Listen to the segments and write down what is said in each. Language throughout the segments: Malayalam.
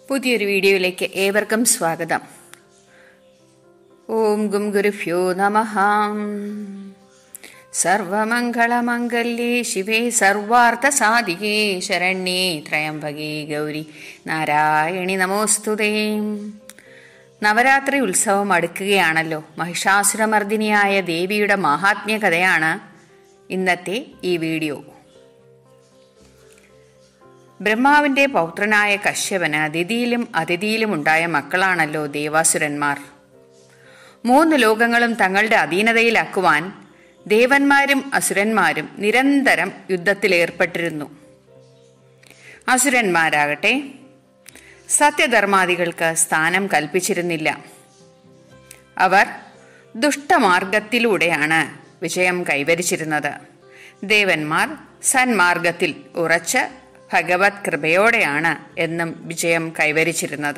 പുതിയൊരു വീഡിയോയിലേക്ക് ഏവർക്കും സ്വാഗതം ഓം ഗും ഗുരുഭ്യോ നമഃ സർവമംഗളമംഗല്യേ ശിവേ സർവാർത്ഥ സാധികേ ശരണ്യേ ത്രയംബകേ ഗൗരി നാരായണി നമോസ്തുതേ നവരാത്രി ഉത്സവം അടുക്കുകയാണല്ലോ മഹിഷാസുരമർദിനിയായ ദേവിയുടെ മാഹാത്മ്യ കഥയാണ് ഇന്നത്തെ ഈ വീഡിയോ ബ്രഹ്മാവിന്റെ പൗത്രനായ കശ്യപന് ദിതിയിലും അതിഥിയിലും ഉണ്ടായ മക്കളാണല്ലോ ദേവാസുരന്മാർ മൂന്ന് ലോകങ്ങളും തങ്ങളുടെ അധീനതയിലാക്കുവാൻ ദേവന്മാരും അസുരന്മാരും നിരന്തരം യുദ്ധത്തിലേർപ്പെട്ടിരുന്നു അസുരന്മാരാകട്ടെ സത്യധർമാദികൾക്ക് സ്ഥാനം കൽപ്പിച്ചിരുന്നില്ല അവർ ദുഷ്ടമാർഗത്തിലൂടെയാണ് വിജയം കൈവരിച്ചിരുന്നത് ദേവന്മാർ സന്മാർഗത്തിൽ ഉറച്ച് ഭഗവത് കൃപയോടെയാണ് എന്നും വിജയം കൈവരിച്ചിരുന്നത്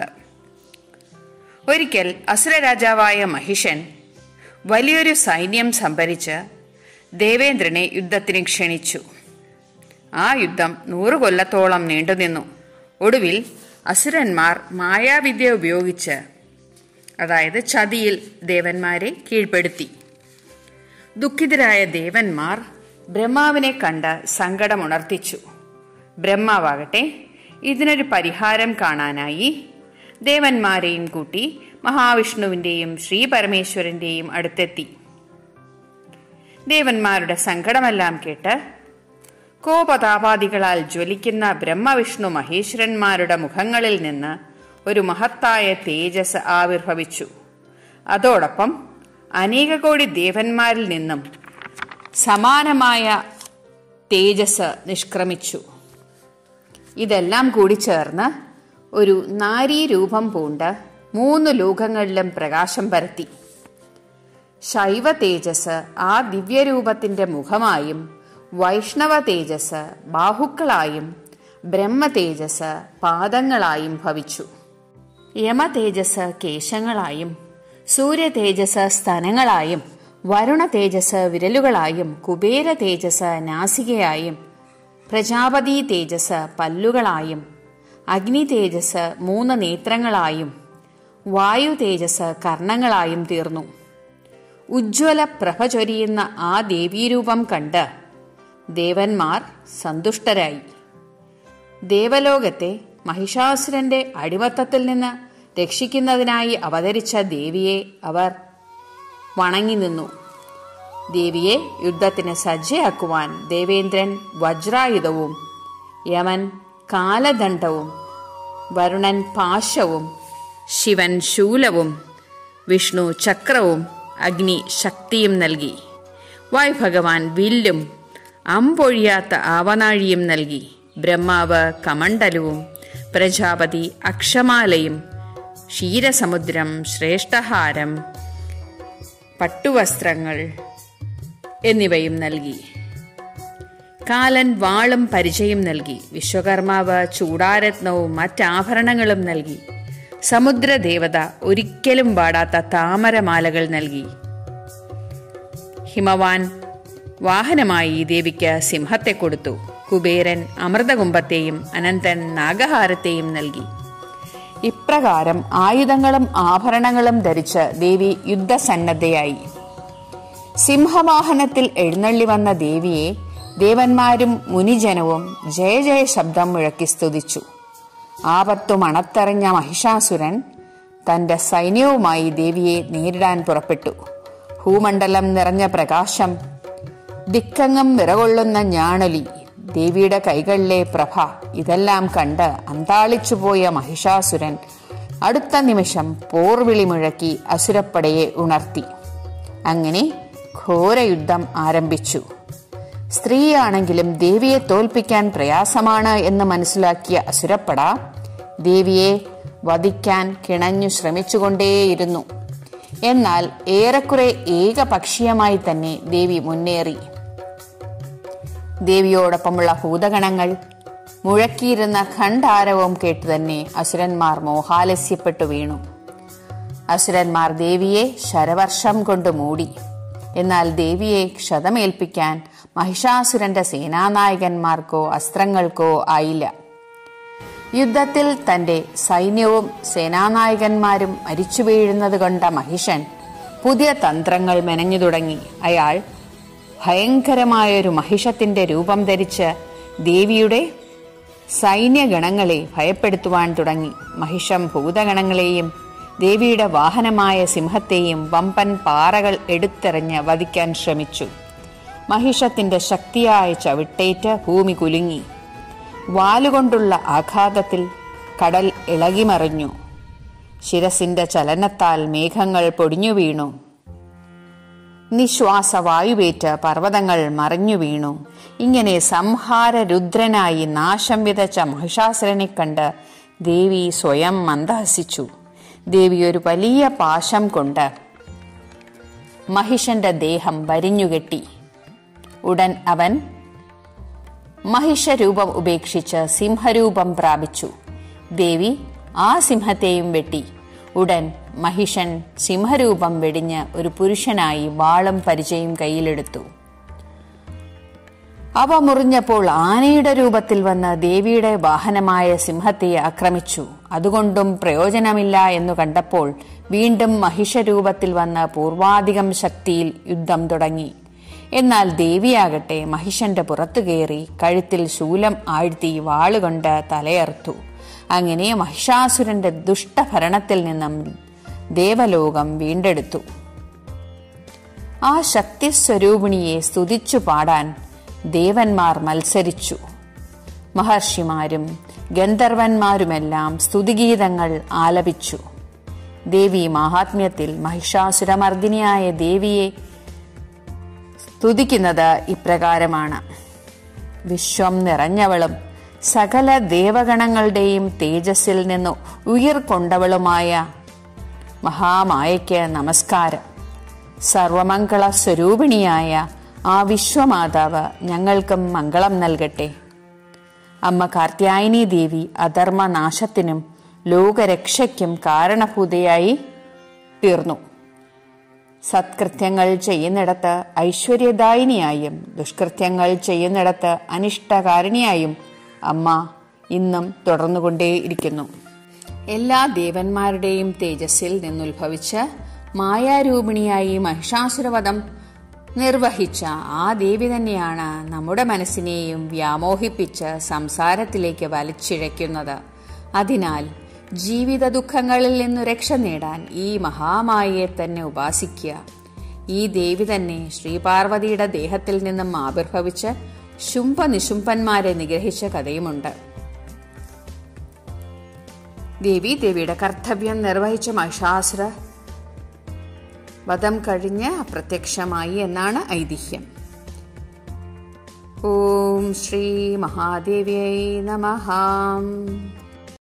ഒരിക്കൽ അസുരരാജാവായ മഹിഷൻ വലിയൊരു സൈന്യം സംഭരിച്ച് ദേവേന്ദ്രനെ യുദ്ധത്തിന് ക്ഷണിച്ചു ആ യുദ്ധം നൂറു കൊല്ലത്തോളം നീണ്ടുനിന്നു ഒടുവിൽ അസുരന്മാർ മായാവിദ്യ ഉപയോഗിച്ച് അതായത് ചതിയിൽ ദേവന്മാരെ കീഴ്പ്പെടുത്തി ദുഃഖിതരായ ദേവന്മാർ ബ്രഹ്മാവിനെ കണ്ട് സങ്കടമുണർത്തിച്ചു ബ്രഹ്മാവാകട്ടെ ഇതിനൊരു പരിഹാരം കാണാനായി ദേവന്മാരെയും കൂട്ടി മഹാവിഷ്ണുവിന്റെയും ശ്രീ പരമേശ്വരന്റെയും അടുത്തെത്തി ദേവന്മാരുടെ സങ്കടമെല്ലാം കേട്ട് കോപതാപാദികളാൽ ജ്വലിക്കുന്ന ബ്രഹ്മവിഷ്ണു മഹേശ്വരന്മാരുടെ മുഖങ്ങളിൽ നിന്ന് ഒരു മഹത്തായ തേജസ് ആവിർഭവിച്ചു അതോടൊപ്പം അനേക കോടി ദേവന്മാരിൽ നിന്നും സമാനമായ തേജസ് നിഷ്ക്രമിച്ചു ഇതെല്ലാം കൂടി ചേർന്ന് ഒരു നാരീരൂപം പൂണ്ട് മൂന്ന് ലോകങ്ങളിലും പ്രകാശം പരത്തി ശൈവ തേജസ് ആ ദിവ്യരൂപത്തിന്റെ മുഖമായും വൈഷ്ണവ തേജസ് ബാഹുക്കളായും ബ്രഹ്മ തേജസ് പാദങ്ങളായും ഭവിച്ചു യമ തേജസ് കേശങ്ങളായും സൂര്യ തേജസ് സ്തനങ്ങളായും വരുണ തേജസ് വിരലുകളായും കുബേര തേജസ് നാസികയായും പ്രജാപതി തേജസ് പല്ലുകളായും അഗ്നി തേജസ് മൂന്ന് നേത്രങ്ങളായും വായു തേജസ് കർണങ്ങളായും തീർന്നു ഉജ്ജ്വല പ്രഭ ചൊരിയുന്ന ആ ദേവീരൂപം കണ്ട് ദേവന്മാർ സന്തുഷ്ടരായി ദേവലോകത്തെ മഹിഷാസുരന്റെ അടിമത്തത്തിൽ നിന്ന് രക്ഷിക്കുന്നതിനായി അവതരിച്ച ദേവിയെ അവർ വണങ്ങി നിന്നു ദേവിയെ യുദ്ധത്തിന് സജ്ജയാക്കുവാൻ ദേവേന്ദ്രൻ വജ്രായുധവും യമൻ കാലദണ്ഡവും വരുണൻ പാശവും ശിവൻ ശൂലവും വിഷ്ണു ചക്രവും അഗ്നി ശക്തിയും നൽകി വായു ഭഗവാൻ വില്ലും അമ്പൊഴിയാത്ത ആവനാഴിയും നൽകി ബ്രഹ്മാവ് കമണ്ഡലവും പ്രജാപതി അക്ഷമാലയും ക്ഷീരസമുദ്രം ശ്രേഷ്ഠഹാരം പട്ടുവസ്ത്രങ്ങൾ എന്നിവയും നൽകി കാലൻ വാളും പരിചയം നൽകി വിശ്വകർമാവ് ചൂടാരത്നവും മറ്റാഭരണങ്ങളും നൽകി സമുദ്രദേവത ഒരിക്കലും പാടാത്ത താമരമാലകൾ നൽകി ഹിമവാൻ വാഹനമായി ദേവിക്ക് സിംഹത്തെ കൊടുത്തു കുബേരൻ അമൃതകുംഭത്തെയും അനന്തൻ നാഗഹാരത്തെയും നൽകി ഇപ്രകാരം ആയുധങ്ങളും ആഭരണങ്ങളും ധരിച്ച് ദേവി യുദ്ധസന്നദ്ധയായി സിംഹവാഹനത്തിൽ എഴുന്നള്ളി വന്ന ദേവിയെ ദേവന്മാരും മുനിജനവും ജയ ജയ ശബ്ദം മുഴക്കി സ്തുതിച്ചു ആപത്തു മണത്തെറിഞ്ഞ മഹിഷാസുരൻ തന്റെ സൈന്യവുമായി ദേവിയെ നേരിടാൻ പുറപ്പെട്ടു ഭൂമണ്ഡലം നിറഞ്ഞ പ്രകാശം ദിക്കങ്ങും വിറകൊള്ളുന്ന ഞാണൊലി ദേവിയുടെ കൈകളിലെ പ്രഭ ഇതെല്ലാം കണ്ട് അന്താളിച്ചുപോയ മഹിഷാസുരൻ അടുത്ത നിമിഷം പോർവിളി മുഴക്കി അസുരപ്പടയെ ഉണർത്തി അങ്ങനെ ഘോരയുദ്ധം ആരംഭിച്ചു സ്ത്രീയാണെങ്കിലും ദേവിയെ തോൽപ്പിക്കാൻ പ്രയാസമാണ് എന്ന് മനസ്സിലാക്കിയ അസുരപ്പട ദേവിയെ വധിക്കാൻ കിണഞ്ഞു ശ്രമിച്ചുകൊണ്ടേയിരുന്നു എന്നാൽ ഏറെക്കുറെ ഏകപക്ഷീയമായി തന്നെ ദേവി മുന്നേറി ദേവിയോടൊപ്പമുള്ള ഭൂതഗണങ്ങൾ മുഴക്കിയിരുന്ന ഖണ്ഡാരവം കേട്ട് തന്നെ അസുരന്മാർ മോഹാലസ്യപ്പെട്ടു വീണു അസുരന്മാർ ദേവിയെ ശരവർഷം കൊണ്ട് മൂടി എന്നാൽ ദേവിയെ ക്ഷതമേൽപ്പിക്കാൻ മഹിഷാസുരന്റെ സേനാനായകന്മാർക്കോ അസ്ത്രങ്ങൾക്കോ ആയില്ല യുദ്ധത്തിൽ തന്റെ സൈന്യവും സേനാനായകന്മാരും മരിച്ചു വീഴുന്നത് കണ്ട മഹിഷൻ പുതിയ തന്ത്രങ്ങൾ മെനഞ്ഞു തുടങ്ങി അയാൾ ഭയങ്കരമായൊരു മഹിഷത്തിന്റെ രൂപം ധരിച്ച് ദേവിയുടെ സൈന്യഗണങ്ങളെ ഭയപ്പെടുത്തുവാൻ തുടങ്ങി മഹിഷം ഭൂതഗണങ്ങളെയും ദേവിയുടെ വാഹനമായ സിംഹത്തെയും വമ്പൻ പാറകൾ എടുത്തെറിഞ്ഞ് വധിക്കാൻ ശ്രമിച്ചു മഹിഷത്തിന്റെ ശക്തിയായ ചവിട്ടേറ്റ് ഭൂമി കുലുങ്ങി വാലുകൊണ്ടുള്ള ആഘാതത്തിൽ കടൽ ഇളകിമറിഞ്ഞു ശിരസിന്റെ ചലനത്താൽ മേഘങ്ങൾ പൊടിഞ്ഞു വീണു നിശ്വാസ വായുവേറ്റ് പർവ്വതങ്ങൾ മറിഞ്ഞു വീണു ഇങ്ങനെ സംഹാര രുദ്രനായി നാശം വിതച്ച മഹിഷാസുരനെ കണ്ട് ദേവി സ്വയം മന്ദഹസിച്ചു ദേവി ഒരു വലിയ പാശം കൊണ്ട് മഹിഷന്റെ ദേഹം വരിഞ്ഞുകെട്ടി ഉടൻ അവൻ മഹിഷരൂപം ഉപേക്ഷിച്ച് സിംഹരൂപം പ്രാപിച്ചു ദേവി ആ സിംഹത്തെയും വെട്ടി ഉടൻ മഹിഷൻ സിംഹരൂപം വെടിഞ്ഞ് ഒരു പുരുഷനായി വാളും പരിചയം കയ്യിലെടുത്തു അവ മുറിഞ്ഞപ്പോൾ ആനയുടെ രൂപത്തിൽ വന്ന് ദേവിയുടെ വാഹനമായ സിംഹത്തെ ആക്രമിച്ചു അതുകൊണ്ടും പ്രയോജനമില്ല എന്നു കണ്ടപ്പോൾ വീണ്ടും മഹിഷരൂപത്തിൽ വന്ന് പൂർവാധികം ശക്തിയിൽ യുദ്ധം തുടങ്ങി എന്നാൽ ദേവിയാകട്ടെ മഹിഷന്റെ പുറത്തു കയറി കഴുത്തിൽ ശൂലം ആഴ്ത്തി വാളുകൊണ്ട് തലയർത്തു അങ്ങനെ മഹിഷാസുരന്റെ ദുഷ്ടഭരണത്തിൽ നിന്നും ദേവലോകം വീണ്ടെടുത്തു ആ ശക്തിസ്വരൂപിണിയെ സ്തുതിച്ചു പാടാൻ ദേവന്മാർ മത്സരിച്ചു മഹർഷിമാരും ഗന്ധർവന്മാരുമെല്ലാം സ്തുതിഗീതങ്ങൾ ആലപിച്ചു ദേവി മാഹാത്മ്യത്തിൽ മഹിഷാസുരമർദിനിയായ ദേവിയെ സ്തുതിക്കുന്നത് ഇപ്രകാരമാണ് വിശ്വം നിറഞ്ഞവളും സകല ദേവഗണങ്ങളുടെയും തേജസ്സിൽ നിന്ന് ഉയർക്കൊണ്ടവളുമായ മഹാമായയ്ക്ക് നമസ്കാരം സർവമംഗള സ്വരൂപിണിയായ ആ വിശ്വമാതാവ് ഞങ്ങൾക്കും മംഗളം നൽകട്ടെ അമ്മ കാർത്യായനി ദേവി അധർമ്മനാശത്തിനും ലോകരക്ഷയ്ക്കും കാരണഭൂതയായി തീർന്നു സത്കൃത്യങ്ങൾ ചെയ്യുന്നിടത്ത് ഐശ്വര്യദായിനിയായും ദുഷ്കൃത്യങ്ങൾ ചെയ്യുന്നിടത്ത് അനിഷ്ടകാരിണിയായും അമ്മ ഇന്നും തുടർന്നുകൊണ്ടേയിരിക്കുന്നു എല്ലാ ദേവന്മാരുടെയും തേജസ്സിൽ നിന്നുത്ഭവിച്ച് മായാരൂപിണിയായി മഹിഷാസുരവധം നിർവഹിച്ച ആ ദേവി തന്നെയാണ് നമ്മുടെ മനസ്സിനെയും വ്യാമോഹിപ്പിച്ച് സംസാരത്തിലേക്ക് വലിച്ചിഴയ്ക്കുന്നത് അതിനാൽ ജീവിത ദുഃഖങ്ങളിൽ നിന്നു രക്ഷ നേടാൻ ഈ മഹാമായയെ തന്നെ ഉപാസിക്കുക ഈ ദേവി തന്നെ ശ്രീപാർവതിയുടെ ദേഹത്തിൽ നിന്നും ആവിർഭവിച്ച് ശുംഭ നിശുംഭന്മാരെ നിഗ്രഹിച്ച കഥയുമുണ്ട് ദേവി ദേവിയുടെ കർത്തവ്യം നിർവഹിച്ച മഹിഷാസുര വധം കഴിഞ്ഞ് അപ്രത്യക്ഷമായി എന്നാണ് ഐതിഹ്യം ഓം ശ്രീ മഹാദേവിയൈ നമഃ